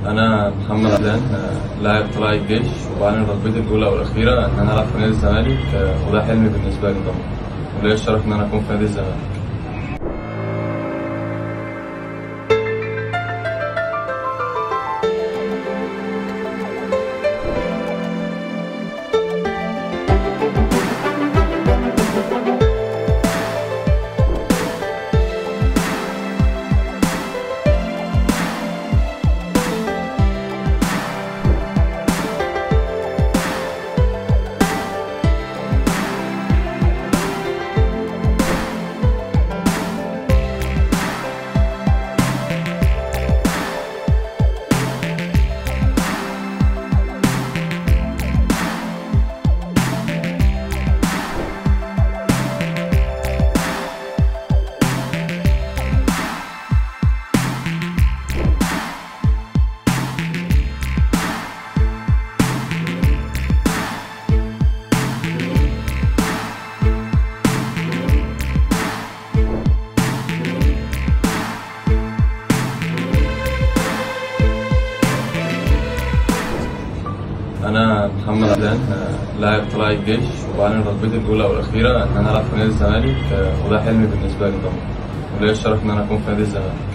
انا محمد عدلان آه، لاعب طلائع الجيش وبعلن رغبتي الاولى والاخيره ان انا العب في نادي الزمالك آه، وده حلمي بالنسبه لي طبعا وليا الشرف ان انا اكون في نادي الزمالك انا محمد عدلان آه، لاعب طلائع الجيش وبعلن رغبتي الاولى والاخيره ان انا العب في نادي الزمالك آه، وده حلمي بالنسبه لي طبعا وليا الشرف ان انا اكون في نادي الزمالك